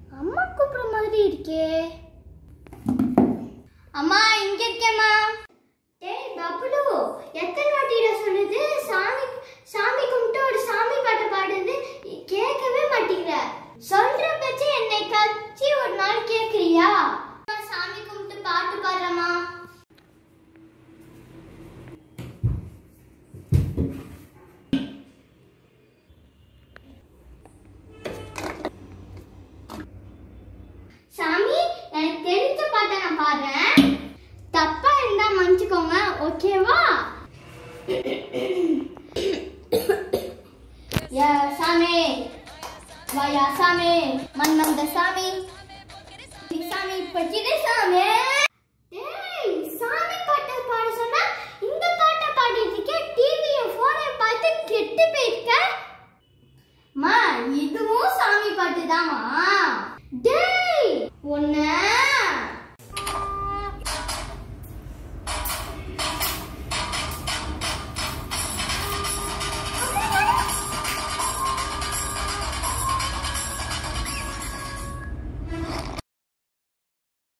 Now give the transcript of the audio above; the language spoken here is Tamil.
அம்மா கூப்பிடுற மாதிரி இருக்கே அம்மா இங்க இருக்கேம்மா டேய் பப்ளு எத்தனை வாட்டிடா சொல்லுது சாமி சாமி கும்பிட்டு ஒரு சாமி பாட்டு பாடுது கேட்கவே மாட்டேங்கிற சொல்ற பட்ச என்னை கச்சி ஒரு நாள் கேக்குறியா நான் சாமி கும்பிட்டு பாட்டு பாடுறேம்மா சாமி எனக்கு தெரிஞ்ச பாட்டை நான் பாடுறேன் தப்பா இருந்தா மன்னிச்சுக்கோங்க ஓகேவா யா சாமி வாயா சாமி மன் மந்த சாமி சாமி பச்சிடு சாமி